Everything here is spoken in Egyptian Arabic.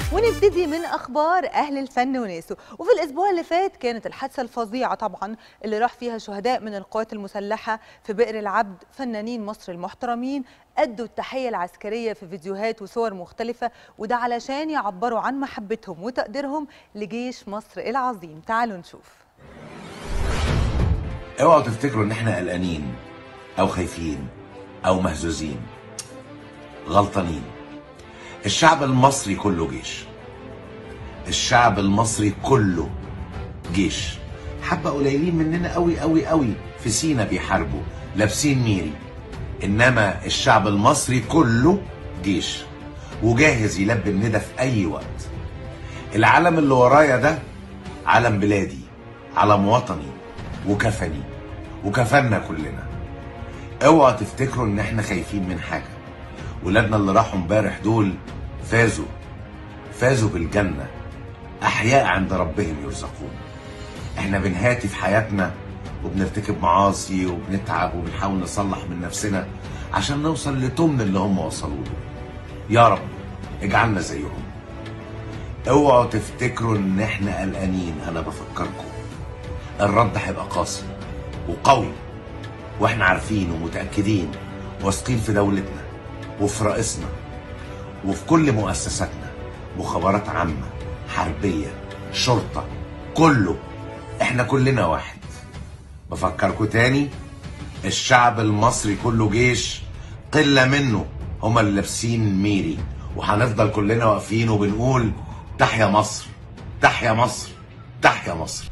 ونبتدي من اخبار اهل الفن وناسه وفي الاسبوع اللي فات كانت الحادثه الفظيعه طبعا اللي راح فيها شهداء من القوات المسلحه في بئر العبد فنانين مصر المحترمين ادوا التحيه العسكريه في فيديوهات وصور مختلفه وده علشان يعبروا عن محبتهم وتقديرهم لجيش مصر العظيم تعالوا نشوف اوعوا تفتكروا ان احنا قلقانين او خايفين او مهزوزين غلطانين الشعب المصري كله جيش الشعب المصري كله جيش حبة قليلين مننا قوي قوي قوي في سينا بيحاربوا لابسين ميري انما الشعب المصري كله جيش وجاهز يلبي الندى في اي وقت العلم اللي ورايا ده علم بلادي علم وطني وكفني وكفنا كلنا اوعى تفتكروا ان احنا خايفين من حاجه ولادنا اللي راحوا امبارح دول فازوا فازوا بالجنه احياء عند ربهم يرزقون احنا بنهاتي في حياتنا وبنرتكب معاصي وبنتعب وبنحاول نصلح من نفسنا عشان نوصل لتمن اللي هم وصلوا له يا رب اجعلنا زيهم اوعوا تفتكروا ان احنا قلقانين انا بفكركم الرد هيبقى قاسي وقوي واحنا عارفين ومتاكدين واثقين في دولتنا وفي رئيسنا وفي كل مؤسساتنا مخابرات عامه حربيه شرطه كله احنا كلنا واحد بفكركم تاني الشعب المصري كله جيش قله منه هما اللي لابسين ميري وهنفضل كلنا واقفين وبنقول تحيا مصر تحيا مصر تحيا مصر